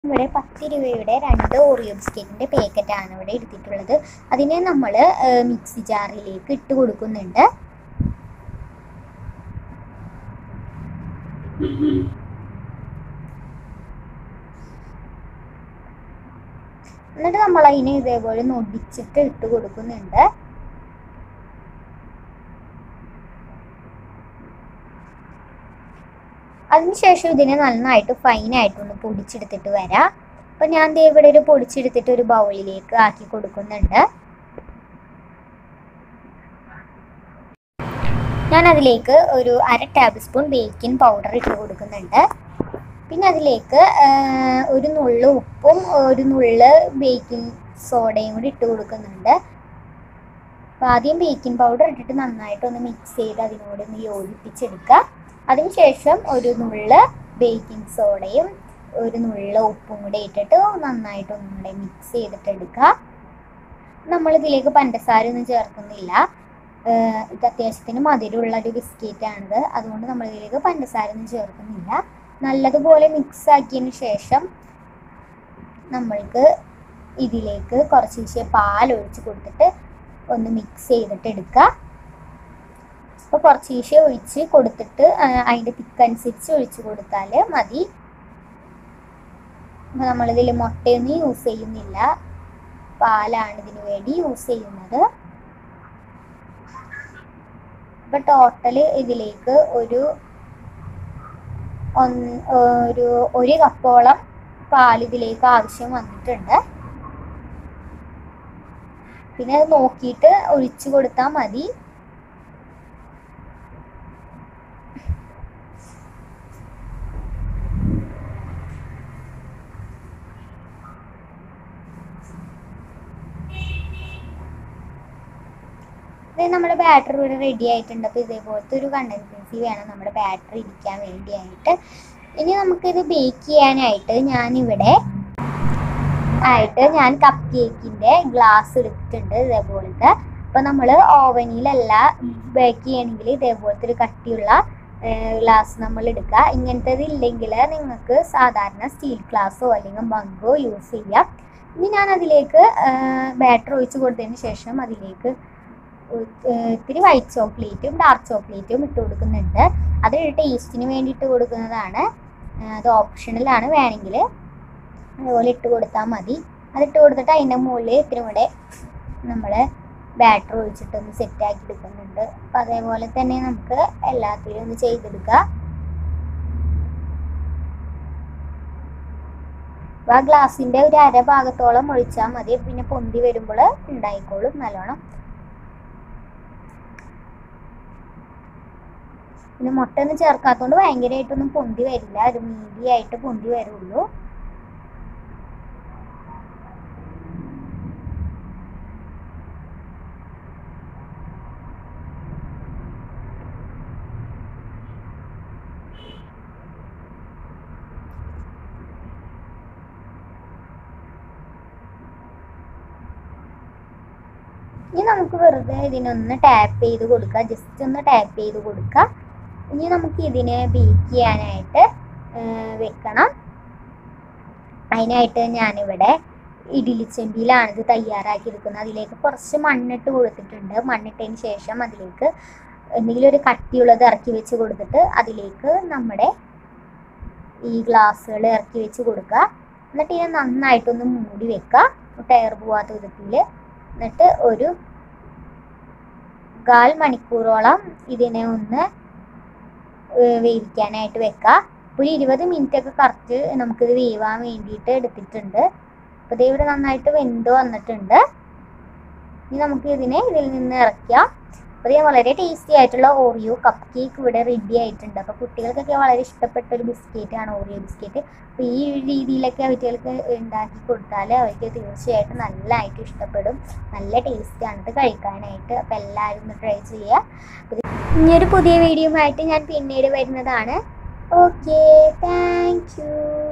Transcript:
ഇവിടെ പത്ത് രൂപയുടെ രണ്ട് ഓറിയോ ബിസ്ക്കറ്റിൻ്റെ പാക്കറ്റാണ് ഇവിടെ എടുത്തിട്ടുള്ളത് അതിനെ നമ്മൾ മിക്സി ജാറിലേക്ക് ഇട്ട് കൊടുക്കുന്നുണ്ട് എന്നിട്ട് നമ്മൾ അതിനെ ഇതേപോലെ നൊടിച്ചിട്ട് ഇട്ട് കൊടുക്കുന്നുണ്ട് അതിനുശേഷം ഇതിനെ നന്നായിട്ട് ഫൈനായിട്ടൊന്ന് പൊടിച്ചെടുത്തിട്ട് വരാം അപ്പം ഞാൻ ദേ ഇവിടെ ഒരു പൊടിച്ചെടുത്തിട്ട് ഒരു ബൗളിലേക്ക് ആക്കി കൊടുക്കുന്നുണ്ട് ഞാൻ അതിലേക്ക് ഒരു അര ടേബിൾ സ്പൂൺ ബേക്കിംഗ് പൗഡർ ഇട്ട് കൊടുക്കുന്നുണ്ട് പിന്നെ അതിലേക്ക് ആ, ഒരു നുള്ള് ഉപ്പും ഒരു നുള്ള് ബേക്കിംഗ് സോഡയും കൂടി ഇട്ട് കൊടുക്കുന്നുണ്ട് അപ്പോൾ ആദ്യം ബേക്കിംഗ് പൗഡർ ഇട്ടിട്ട് നന്നായിട്ടൊന്ന് മിക്സ് ചെയ്ത് അതിനോട് ഒന്ന് യോജിപ്പിച്ചെടുക്കുക അതിനുശേഷം ഒരു നുള്ള് ബേക്കിംഗ് സോഡയും ഒരു നുള്ള ഉപ്പും കൂടെ ഇട്ടിട്ട് നന്നായിട്ട് ഒന്നും കൂടെ മിക്സ് ചെയ്തിട്ട് എടുക്കുക നമ്മൾ ഇതിലേക്ക് പഞ്ചസാര ഒന്നും ചേർക്കുന്നില്ല ഏഹ് ഇത് അത്യാവശ്യത്തിന് മധുരമുള്ള ഒരു ബിസ്ക്കറ്റ് ആണിത് അതുകൊണ്ട് നമ്മൾ ഇതിലേക്ക് പഞ്ചസാര ഒന്നും ചേർക്കുന്നില്ല നല്ലതുപോലെ മിക്സ് ആക്കിയതിന് ശേഷം നമ്മൾക്ക് ഇതിലേക്ക് കുറച്ച് പാൽ ഒഴിച്ച് കൊടുത്തിട്ട് ഒന്ന് മിക്സ് ചെയ്തിട്ട് എടുക്കുക അപ്പോൾ കുറച്ച് ഈശ ഒഴിച്ച് കൊടുത്തിട്ട് ആ, അതിൻ്റെ തിക്കനുസരിച്ച് ഒഴിച്ച് കൊടുത്താൽ മതി അപ്പോൾ നമ്മളിതിൽ മുട്ടയൊന്നും യൂസ് ചെയ്യുന്നില്ല പാലാണ് ഇതിന് വേണ്ടി യൂസ് ചെയ്യുന്നത് അപ്പോൾ ടോട്ടൽ ഇതിലേക്ക് ഒരു ഒന്ന് ഒരു ഒരു കപ്പോളം പാൽ ഇതിലേക്ക് ആവശ്യം വന്നിട്ടുണ്ട് പിന്നെ അത് നോക്കിയിട്ട് ഒഴിച്ചു കൊടുത്താൽ മതി ഇത് നമ്മുടെ ബാറ്ററി ഇവിടെ റെഡി ആയിട്ടുണ്ട് അപ്പോൾ ഇതേപോലത്തെ ഒരു കണ്ടൻസൻസി വേണം നമ്മുടെ ബാറ്ററി ഇരിക്കാൻ വേണ്ടിയായിട്ട് ഇനി നമുക്കിത് ബേക്ക് ചെയ്യാനായിട്ട് ഞാനിവിടെ ആയിട്ട് ഞാൻ കപ്പ് കേക്കിൻ്റെ ഗ്ലാസ് എടുത്തിട്ടുണ്ട് ഇതേപോലത്തെ അപ്പോൾ നമ്മൾ ഓവനിലല്ല ബേക്ക് ചെയ്യണമെങ്കിൽ ഇതേപോലത്തെ ഒരു കട്ടിയുള്ള ഗ്ലാസ് നമ്മൾ എടുക്കുക ഇങ്ങനത്തേത് ഇല്ലെങ്കിൽ നിങ്ങൾക്ക് സാധാരണ സ്റ്റീൽ ഗ്ലാസ്സോ അല്ലെങ്കിൽ മങ്കോ യൂസ് ചെയ്യാം ഇനി ഞാൻ അതിലേക്ക് ബാറ്റർ ഒഴിച്ച് കൊടുത്തതിന് ശേഷം അതിലേക്ക് ഏഹ് ഇത്തിരി വൈറ്റ് ചോക്ലേറ്റും ഡാർക്ക് ചോക്ലേറ്റും ഇട്ട് കൊടുക്കുന്നുണ്ട് അത് ടേസ്റ്റിന് വേണ്ടിയിട്ട് കൊടുക്കുന്നതാണ് ഏഹ് അത് ഓപ്ഷണലാണ് വേണമെങ്കിൽ അതുപോലെ ഇട്ട് കൊടുത്താൽ മതി അതിട്ട് കൊടുത്തിട്ട് അതിൻ്റെ മുകളിൽ ഇത്തിരി കൂടെ നമ്മൾ ബാറ്റർ ഒഴിച്ചിട്ടൊന്ന് സെറ്റാക്കി എടുക്കുന്നുണ്ട് അപ്പം അതേപോലെ തന്നെ നമുക്ക് എല്ലാത്തിലും ഒന്ന് ചെയ്തെടുക്കുക അപ്പോൾ ആ ഗ്ലാസിൻ്റെ ഒരു അര ഭാഗത്തോളം ഒഴിച്ചാൽ മതി പിന്നെ പൊന്തി വരുമ്പോൾ ഉണ്ടായിക്കോളും നല്ലോണം പിന്നെ മുട്ട ഒന്നും ചേർക്കാത്തതുകൊണ്ട് ഭയങ്കരമായിട്ടൊന്നും പൊന്തി വരില്ല ഒരു മീഡിയായിട്ട് പൊന്തി വരുള്ളൂ ഇനി നമുക്ക് വെറുതെ ഇതിനൊന്ന് ടാപ്പ് ചെയ്ത് കൊടുക്കുക ജസ്റ്റ് ഒന്ന് ടാപ്പ് ചെയ്ത് കൊടുക്കുക ഇനി നമുക്ക് ഇതിനെ ബേക്ക് ചെയ്യാനായിട്ട് ആ, വെക്കണം അതിനായിട്ട് ഞാനിവിടെ ഇഡ്ഡലിച്ചെമ്പിയിലാണ് ഇത് തയ്യാറാക്കി എടുക്കുന്നത് അതിലേക്ക് കുറച്ച് മണ്ണിട്ട് കൊടുത്തിട്ടുണ്ട് മണ്ണിട്ടതിന് ശേഷം അതിലേക്ക് എന്തെങ്കിലും ഒരു കട്ടിയുള്ളത് ഇറക്കി വെച്ച് കൊടുത്തിട്ട് അതിലേക്ക് നമ്മുടെ ഈ ഗ്ലാസ്സുകൾ ഇറക്കി വെച്ച് കൊടുക്കുക എന്നിട്ട് ഇതിനെ നന്നായിട്ടൊന്ന് മൂടി വെക്കുക ടയർ പോവാത്ത വിധത്തിൽ എന്നിട്ട് ഒരു കാൽ മണിക്കൂറോളം ഇതിനെ ഒന്ന് ഏഹ് വേവിക്കാനായിട്ട് വെക്കുക ഒരു ഇരുപത് മിനിറ്റ് ഒക്കെ കറക്റ്റ് നമുക്കിത് വേവാൻ വേണ്ടിയിട്ട് എടുത്തിട്ടുണ്ട് അപ്പോൾ ഇത് ഇവിടെ നന്നായിട്ട് വെന്ത് വന്നിട്ടുണ്ട് ഇനി നമുക്ക് ഇതിനെ ഇതിൽ നിന്ന് ഇറക്കാം അപ്പോൾ ഇത് വളരെ ടേസ്റ്റി ആയിട്ടുള്ള ഓറിയോ കപ്പ് കേക്ക് ഇവിടെ റെഡി ആയിട്ടുണ്ട് അപ്പോൾ കുട്ടികൾക്കൊക്കെ വളരെ ഇഷ്ടപ്പെട്ട ഒരു ബിസ്ക്കറ്റ് ആണ് ഓറിയോ ബിസ്ക്കറ്റ് അപ്പോൾ ഈ ഒരു രീതിയിലൊക്കെ അവർക്ക് ഉണ്ടാക്കി കൊടുത്താൽ അവർക്ക് തീർച്ചയായിട്ടും നല്ലതായിട്ട് ഇഷ്ടപ്പെടും നല്ല ടേസ്റ്റ് ആണ് ഇത് കഴിക്കാനായിട്ട് അപ്പോൾ എല്ലാവരും ഒന്ന് ട്രൈ ചെയ്യുക ഇനിയൊരു പുതിയ വീഡിയോ ആയിട്ട് ഞാൻ പിന്നീട് വരുന്നതാണ് ഓക്കെ താങ്ക് യു